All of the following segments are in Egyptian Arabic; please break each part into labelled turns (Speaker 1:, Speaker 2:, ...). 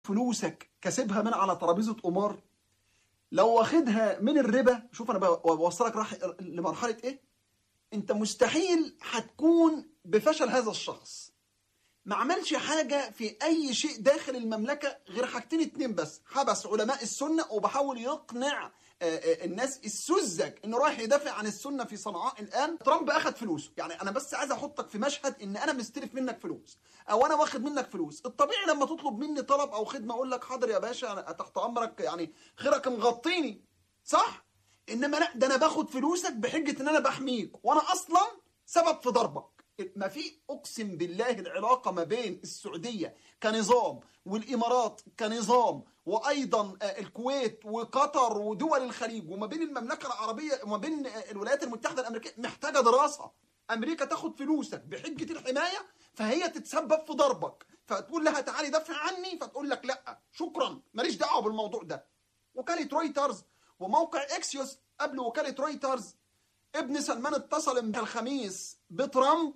Speaker 1: فلوسك كسبها من على ترابيزه قمار لو واخدها من الربا شوف انا بوصلك راح لمرحله ايه انت مستحيل هتكون بفشل هذا الشخص ما عملش حاجه في اي شيء داخل المملكه غير حاجتين اتنين بس حبس علماء السنه وبحاول يقنع الناس السذج انه رايح يدافع عن السنه في صنعاء الان ترامب اخذ فلوسه يعني انا بس عايز احطك في مشهد ان انا مستلف منك فلوس او انا واخد منك فلوس الطبيعي لما تطلب مني طلب او خدمه اقول لك حاضر يا باشا انا تحت امرك يعني خيرك مغطيني صح انما لا ده انا باخد فلوسك بحجه ان انا بحميك وانا اصلا سبب في ضربك ما في اقسم بالله العلاقه ما بين السعوديه كنظام والامارات كنظام وايضا الكويت وقطر ودول الخليج وما بين المملكه العربيه وما بين الولايات المتحده الامريكيه محتاجه دراسه امريكا تاخد فلوسك بحجه الحمايه فهي تتسبب في ضربك فتقول لها تعالي دافع عني فتقول لك لا شكرا ماليش دعوه بالموضوع ده وكاله رويترز وموقع اكسيوس قبل وكاله رويترز ابن سلمان اتصل من الخميس بترامب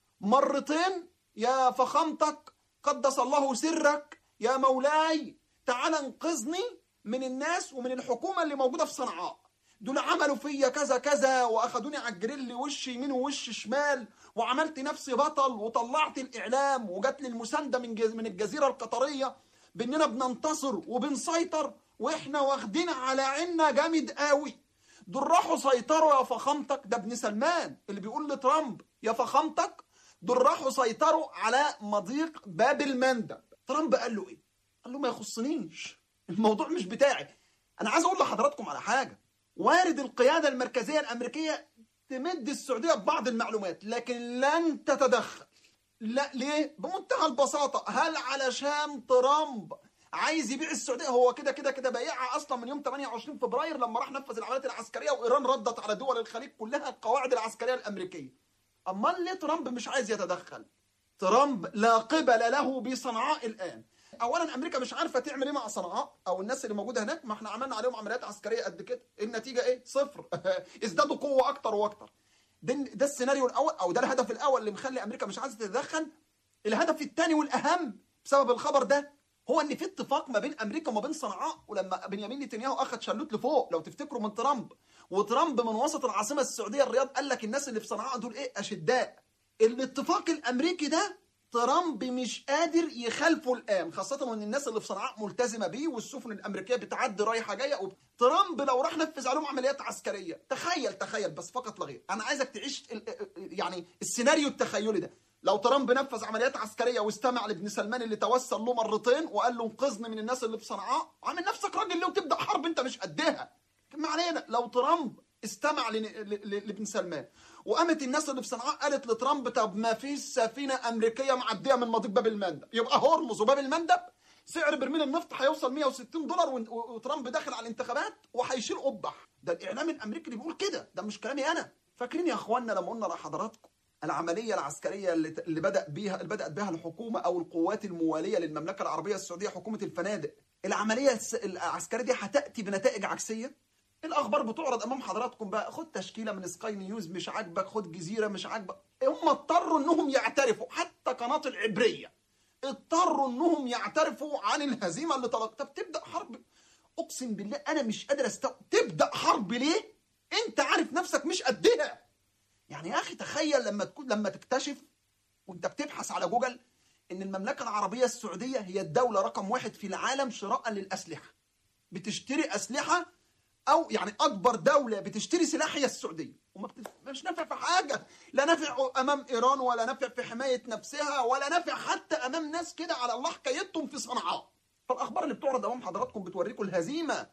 Speaker 1: مرتين يا فخامتك قدس الله سرك يا مولاي تعال انقذني من الناس ومن الحكومة اللي موجودة في صنعاء دول عملوا فيا كذا كذا واخدوني على الجريل وش يمين ووش شمال وعملت نفسي بطل وطلعت الاعلام وجات لي المسانده من جز من الجزيره القطريه باننا بننتصر وبنسيطر واحنا واخدين على عنا جامد قوي دول راحوا سيطروا يا فخامتك ده ابن سلمان اللي بيقول لترامب يا فخامتك دول راحوا سيطروا على مضيق باب المندب ترامب قال له ايه قال له ما يخصنيش الموضوع مش بتاعي انا عايز اقول لحضراتكم على حاجه وارد القياده المركزيه الامريكيه تمد السعوديه ببعض المعلومات لكن لن تتدخل لا ليه بمنتهى البساطه هل علشان ترامب عايز يبيع السعوديه هو كده كده كده بايعها اصلا من يوم 28 فبراير لما راح نفذ العمليات العسكريه وايران ردت على دول الخليج كلها القواعد العسكريه الامريكيه امال ليه ترامب مش عايز يتدخل ترامب لا قبل له بصنعاء الان اولا امريكا مش عارفه تعمل ايه مع صنعاء او الناس اللي موجوده هناك ما احنا عملنا عليهم عمليات عسكريه قد كده النتيجه ايه صفر ازدادوا قوه اكتر واكتر ده, ده السيناريو الاول او ده الهدف الاول اللي مخلي امريكا مش عايزه تتدخل الهدف الثاني والاهم بسبب الخبر ده هو ان في اتفاق ما بين امريكا وما بين صنعاء ولما بنيامين نتنياهو اخذ شلوت لفوق لو تفتكروا من ترامب وترامب من وسط العاصمه السعوديه الرياض قال لك الناس اللي في صنعاء دول ايه اشداء الاتفاق الامريكي ده ترامب مش قادر يخالفه الان خاصه وان الناس اللي في صنعاء ملتزمه بيه والسفن الامريكيه بتعدي رايحه جايه وب... ترامب لو راح نفذ عليهم عمليات عسكريه تخيل تخيل بس فقط لا غير انا عايزك تعيش ال... يعني السيناريو التخيلي ده لو ترامب نفذ عمليات عسكريه واستمع لابن سلمان اللي توسل له مرتين وقال له انقذني من الناس اللي في صنعاء عامل نفسك راجل ليه وتبدا حرب انت مش قدها ما علينا لو ترامب استمع لابن سلمان وقامت الناس اللي في صنعاء قالت لترامب طب ما فيش سفينه امريكيه معديه من مضيق باب المندب يبقى هرمز وباب المندب سعر برميل النفط هيوصل 160 دولار وترامب داخل على الانتخابات وهيشيل قبح ده الاعلام الامريكي اللي بيقول كده ده مش كلامي انا فاكرين يا اخوانا لما قلنا لحضراتكم العمليه العسكريه اللي اللي بدا بيها اللي بدات بها الحكومه او القوات المواليه للمملكه العربيه السعوديه حكومه الفنادق العمليه العسكريه دي هتاتي بنتائج عكسيه الاخبار بتعرض امام حضراتكم بقى خد تشكيله من سكاي نيوز مش عاجبك خد جزيره مش عاجبك هم اضطروا انهم يعترفوا حتى قناه العبريه اضطروا انهم يعترفوا عن الهزيمه اللي طلق طب تبدا حرب اقسم بالله انا مش قادر استوعب تبدا حرب ليه انت عارف نفسك مش قدها يعني يا اخي تخيل لما تكون لما تكتشف وانت بتبحث على جوجل ان المملكه العربيه السعوديه هي الدوله رقم واحد في العالم شراء للاسلحه بتشتري اسلحه او يعني اكبر دوله بتشتري سلاح هي السعوديه وما بت... مش نافع في حاجه لا نافع امام ايران ولا نافع في حمايه نفسها ولا نافع حتى امام ناس كده على الله حكايتهم في صنعاء فالاخبار اللي بتعرض امام حضراتكم بتوريكم الهزيمه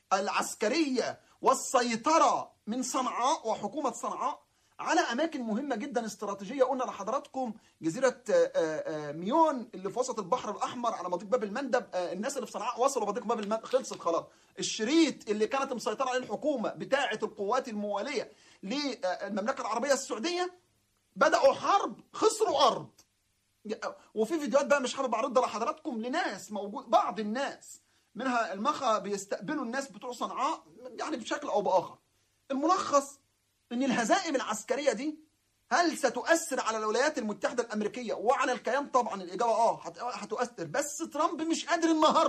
Speaker 1: العسكريه والسيطره من صنعاء وحكومه صنعاء على اماكن مهمه جدا استراتيجيه قلنا لحضراتكم جزيره ميون اللي في وسط البحر الاحمر على مضيق باب المندب الناس اللي في صنعاء وصلوا مضيق باب المندب خلصت خلاص الشريط اللي كانت مسيطره عليه الحكومه بتاعه القوات المواليه للمملكه العربيه السعوديه بداوا حرب خسروا ارض وفي فيديوهات بقى مش حابب اعرضها لحضراتكم لناس موجود بعض الناس منها المخا بيستقبلوا الناس بتوع صنعاء يعني بشكل او باخر الملخص ان الهزائم العسكريه دي هل ستؤثر على الولايات المتحده الامريكيه وعلى الكيان طبعا الاجابه اه هتؤثر بس ترامب مش قادر النهارده